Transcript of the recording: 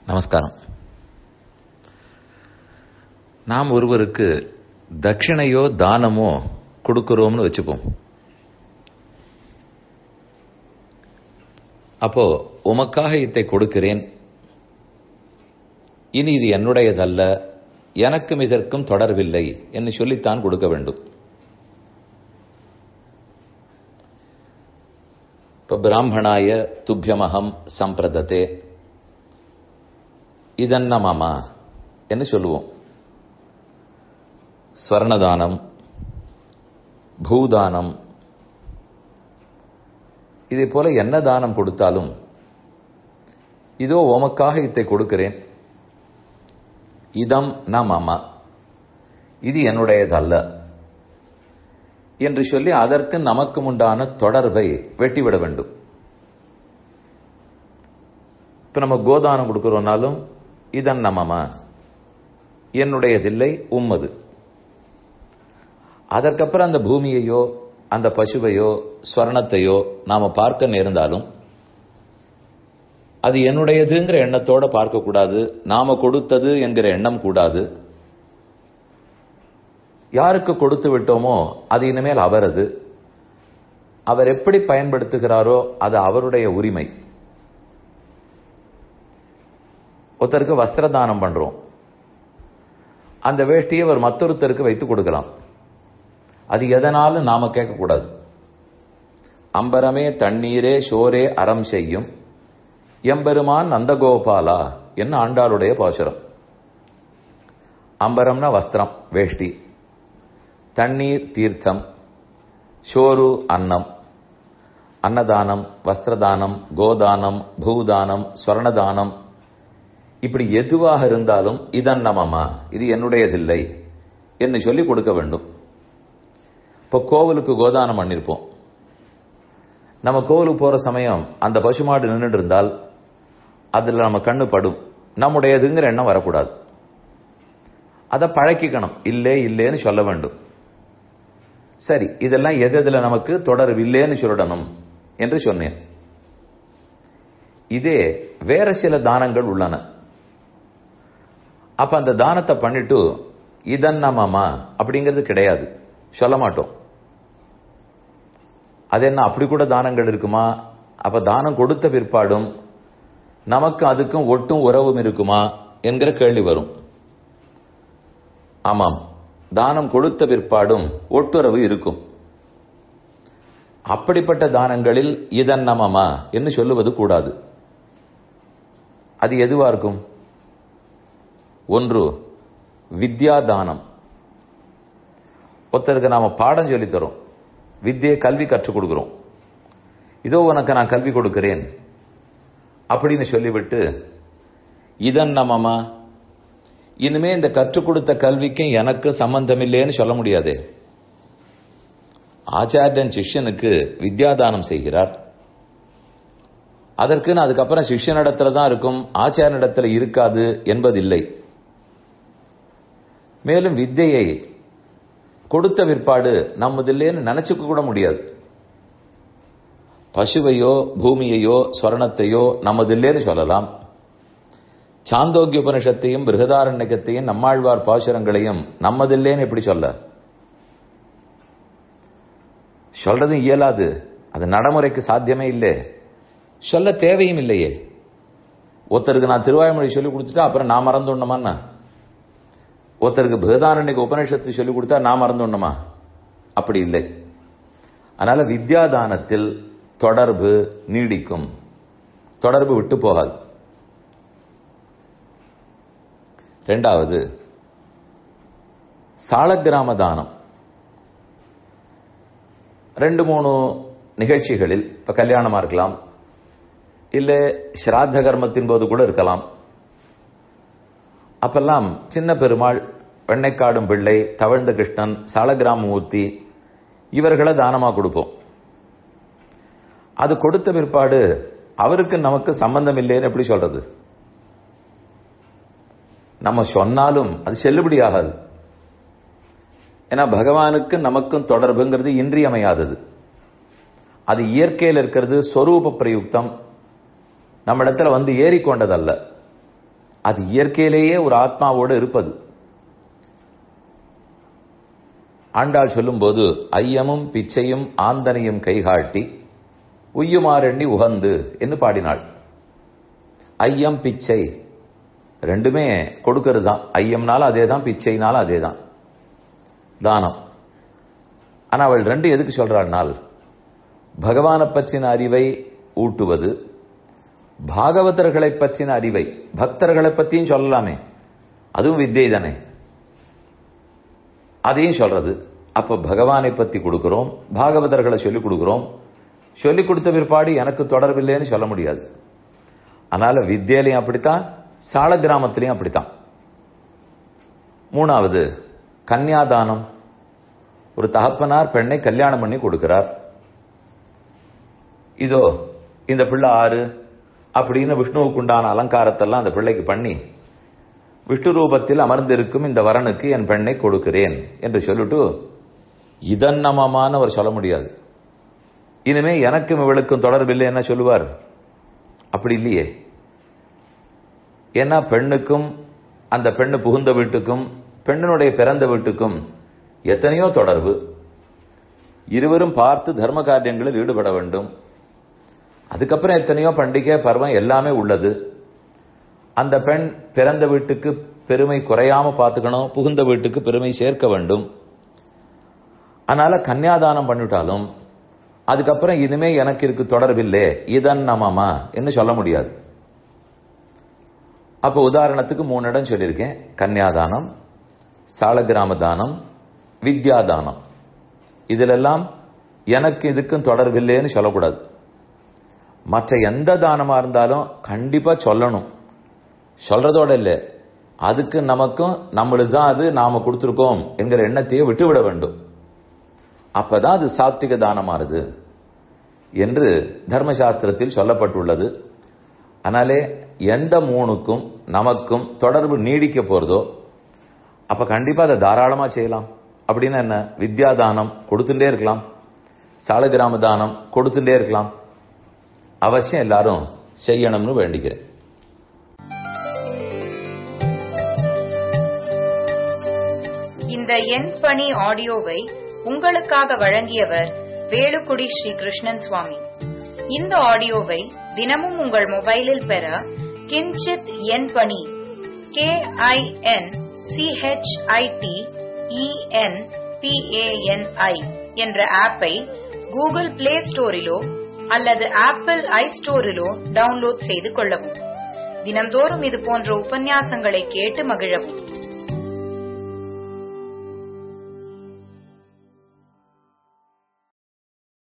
நமஸ்காரம் நாம் ஒருவருக்கு தட்சிணையோ தானமோ கொடுக்கிறோம்னு வச்சுப்போம் அப்போ உமக்காக இத்தை கொடுக்கிறேன் இனி இது என்னுடையதல்ல எனக்கும் இதற்கும் தொடர்பில்லை என்று சொல்லித்தான் கொடுக்க வேண்டும் இப்ப பிராமணாய துப்பியமகம் சம்பிரதத்தே இதன்ன மாமா என்று சொல்லுவோம் ஸ்வர்ணதானம் பூதானம் இதே போல என்ன தானம் கொடுத்தாலும் இதோ உமக்காக இத்தை கொடுக்கிறேன் இதம் ந மாமா இது என்னுடையதல்ல என்று சொல்லி அதற்கு நமக்கு உண்டான தொடர்பை வெட்டிவிட வேண்டும் இப்ப நம்ம கோதானம் கொடுக்கிறோம்னாலும் இதன் நமமா என்னுடையதில்லை உம்மது அதற்கப்புறம் அந்த பூமியையோ அந்த பசுவையோ ஸ்வர்ணத்தையோ நாம பார்க்க நேர்ந்தாலும் அது என்னுடையதுங்கிற எண்ணத்தோட பார்க்கக்கூடாது நாம கொடுத்தது என்கிற எண்ணம் கூடாது யாருக்கு கொடுத்து விட்டோமோ அது இனிமேல் அவரது அவர் எப்படி பயன்படுத்துகிறாரோ அது அவருடைய உரிமை ஒருத்தருக்கு வஸ்திர தானம் பண்றோம் அந்த வேஷ்டியை அவர் மற்றொருத்தருக்கு வைத்து கொடுக்கலாம் அது எதனாலும் நாம கேட்கக்கூடாது அம்பரமே தண்ணீரே ஷோரே அறம் செய்யும் எம்பெருமான் நந்தகோபாலா என்ன ஆண்டாளுடைய பாசுரம் அம்பரம்னா வஸ்திரம் வேஷ்டி தண்ணீர் தீர்த்தம் ஷோரு அன்னம் அன்னதானம் வஸ்திரதானம் கோதானம் பூதானம் ஸ்வர்ணதானம் இப்படி எதுவாக இருந்தாலும் இதன் நமமா இது என்னுடையதில்லை என்று சொல்லி கொடுக்க வேண்டும் இப்போ கோவிலுக்கு கோதானம் பண்ணிருப்போம் நம்ம கோவிலுக்கு போற சமயம் அந்த பசுமாடு நின்றுட்டு இருந்தால் அதுல நம்ம கண்ணு படும் நம்முடையதுங்கிற எண்ணம் வரக்கூடாது அதை பழக்கிக்கணும் இல்லே இல்லேன்னு சொல்ல வேண்டும் சரி இதெல்லாம் எது எதுல நமக்கு தொடர்பு இல்லேன்னு சொல்லணும் என்று சொன்னேன் இதே வேற சில தானங்கள் உள்ளன அப்ப அந்த தானத்தை பண்ணிட்டு இதன் நம்மமா அப்படிங்கிறது கிடையாது சொல்ல மாட்டோம் அது என்ன அப்படி கூட தானங்கள் இருக்குமா அப்ப தானம் கொடுத்த பிற்பாடும் நமக்கு அதுக்கும் ஒட்டும் உறவும் இருக்குமா என்கிற கேள்வி வரும் ஆமாம் தானம் கொடுத்த பிற்பாடும் ஒட்டுறவு இருக்கும் அப்படிப்பட்ட தானங்களில் இதன் நமமா என்று சொல்லுவது கூடாது அது எதுவா இருக்கும் ஒன்று வித்யா தானம் ஒருத்தருக்கு நாம பாடம் சொல்லி தரோம் வித்தியை கல்வி கற்றுக் கொடுக்கிறோம் இதோ உனக்கு நான் கல்வி கொடுக்கிறேன் அப்படின்னு சொல்லிவிட்டு இதன் நம்மமா இனிமே இந்த கற்றுக் கொடுத்த கல்விக்கும் எனக்கு சம்பந்தம் இல்லைன்னு சொல்ல முடியாது ஆச்சாரியன் சிஷ்யனுக்கு வித்யாதானம் செய்கிறார் அதற்குன்னு அதுக்கப்புறம் சிஷ்யனிடத்துல தான் இருக்கும் ஆச்சாரியனிடத்துல இருக்காது என்பதில்லை மேலும் வித்தையை கொடுத்த விற்பாடு நம்மதில்லேன்னு நினைச்சுக்க கூட முடியாது பசுவையோ பூமியையோ ஸ்வர்ணத்தையோ நம்மதில்லேன்னு சொல்லலாம் சாந்தோக்கிய உபனிஷத்தையும் பிருகதாரண்யத்தையும் நம்மாழ்வார் பாசுரங்களையும் நம்மதில்லேன்னு எப்படி சொல்ல சொல்றதும் இயலாது அது நடைமுறைக்கு சாத்தியமே இல்லை சொல்ல தேவையும் இல்லையே ஒருத்தருக்கு நான் திருவாய்மொழி சொல்லி கொடுத்துட்டா அப்புறம் நான் மறந்துடணுமான்னா ஒருத்தருக்கு பிருகதாரண்யக்கு உபனிஷத்து சொல்லி கொடுத்தா நான் மறந்துடணுமா அப்படி இல்லை அதனால வித்யாதானத்தில் தொடர்பு நீடிக்கும் தொடர்பு விட்டு போகாது ரெண்டாவது சாலக்கிராம தானம் ரெண்டு மூணு நிகழ்ச்சிகளில் இப்ப கல்யாணமா இருக்கலாம் இல்ல ஸ்ராத்த கர்மத்தின் போது கூட இருக்கலாம் அப்பெல்லாம் சின்ன பெருமாள் வெண்ணைக்காடும் பிள்ளை தவழ்ந்த கிருஷ்ணன் சாலகிராமமூர்த்தி இவர்களை தானமா கொடுப்போம் அது கொடுத்த பிற்பாடு அவருக்கு நமக்கு சம்பந்தம் இல்லைன்னு எப்படி சொல்றது நம்ம சொன்னாலும் அது செல்லுபடி ஆகாது ஏன்னா பகவானுக்கு நமக்கும் தொடர்புங்கிறது இன்றியமையாதது அது இயற்கையில் இருக்கிறது ஸ்வரூப பிரயுக்தம் நம்ம இடத்துல வந்து ஏறிக்கொண்டதல்ல அது இயற்கையிலேயே ஒரு ஆத்மாவோடு இருப்பது ஆண்டாள் சொல்லும்போது ஐயமும் பிச்சையும் ஆந்தனையும் கைகாட்டி உய்யுமாறெண்ணி உகந்து என்று பாடினாள் ஐயம் பிச்சை ரெண்டுமே கொடுக்கறது தான் ஐயம்னாலும் அதே தான் பிச்சைனாலும் அதே தான் தானம் ஆனா அவள் ரெண்டு எதுக்கு சொல்றாள்னால் பகவானை பற்றின அறிவை ஊட்டுவது பாகவதர்களை பற்றின அறிவை பக்தர்களை பற்றியும் சொல்லலாமே அதுவும் வித்தியை தானே அதையும் சொல்றது அப்ப பகவானை பத்தி கொடுக்கிறோம் பாகவதர்களை சொல்லிக் கொடுக்கிறோம் சொல்லிக் கொடுத்த பிற்பாடு எனக்கு தொடர்பில்லைன்னு சொல்ல முடியாது அதனால வித்தியிலையும் அப்படித்தான் சால கிராமத்திலையும் அப்படித்தான் மூணாவது கன்னியாதானம் ஒரு தகப்பனார் பெண்ணை கல்யாணம் பண்ணி கொடுக்கிறார் இதோ இந்த பிள்ளை ஆறு அப்படின்னு விஷ்ணுவுக்கு உண்டான அலங்காரத்தெல்லாம் அந்த பிள்ளைக்கு பண்ணி விஷ்ணு ரூபத்தில் அமர்ந்திருக்கும் இந்த வரனுக்கு என் பெண்ணை கொடுக்கிறேன் என்று சொல்லிட்டு இதன் நமமான அவர் சொல்ல முடியாது இனிமே எனக்கும் இவளுக்கும் தொடர்பில்லை என்ன சொல்லுவார் அப்படி இல்லையே ஏன்னா பெண்ணுக்கும் அந்த பெண்ணு புகுந்த வீட்டுக்கும் பெண்ணினுடைய பிறந்த வீட்டுக்கும் எத்தனையோ தொடர்பு இருவரும் பார்த்து தர்ம காரியங்களில் ஈடுபட வேண்டும் அதுக்கப்புறம் எத்தனையோ பண்டிகை பருவம் எல்லாமே உள்ளது அந்த பெண் பிறந்த வீட்டுக்கு பெருமை குறையாம பார்த்துக்கணும் புகுந்த வீட்டுக்கு பெருமை சேர்க்க வேண்டும் அதனால கன்னியாதானம் பண்ணிவிட்டாலும் அதுக்கப்புறம் இனிமே எனக்கு இருக்கு தொடர்பில்லை இதன் நமமா என்று சொல்ல முடியாது அப்ப உதாரணத்துக்கு மூணு இடம் சொல்லியிருக்கேன் கன்னியாதானம் சாலகிராம தானம் வித்யாதானம் இதிலெல்லாம் எனக்கு இதுக்கும் தொடர்பில்லைன்னு சொல்லக்கூடாது மற்ற எந்த தானமா இருந்தாலும் கண்டிப்பா சொல்லணும் சொல்றதோட இல்லை அதுக்கு நமக்கும் நம்மளுக்கு தான் அது நாம கொடுத்துருக்கோம் என்கிற எண்ணத்தையே விட்டுவிட வேண்டும் அப்பதான் அது சாத்விக தானமாறுது என்று தர்மசாஸ்திரத்தில் சொல்லப்பட்டுள்ளது அதனாலே எந்த மூணுக்கும் நமக்கும் தொடர்பு நீடிக்க போறதோ அப்ப கண்டிப்பா அதை தாராளமா செய்யலாம் அப்படின்னு என்ன வித்யாதானம் கொடுத்துட்டே இருக்கலாம் சாலகிராம தானம் கொடுத்துட்டே இருக்கலாம் அவசியம் எல்லாரும் செய்யணும்னு வேண்டிக்கிறேன் இந்த எண் பணி ஆடியோவை உங்களுக்காக வழங்கியவர் வேலுக்குடி ஸ்ரீ கிருஷ்ணன் சுவாமி இந்த ஆடியோவை தினமும் உங்கள் மொபைலில் பெற கிஞ்சித் எண் பணி கே ஐ என் சிஹெச்ஐடி இஎன் பிஏஎன்ஐ என்ற ஆப்பை கூகுள் பிளே ஸ்டோரிலோ அல்லது ஆப்பிள் ஐ ஸ்டோரிலோ டவுன்லோட் செய்து கொள்ளவும் தினம்தோறும் இது போன்ற உபன்யாசங்களை கேட்டு மகிழவும்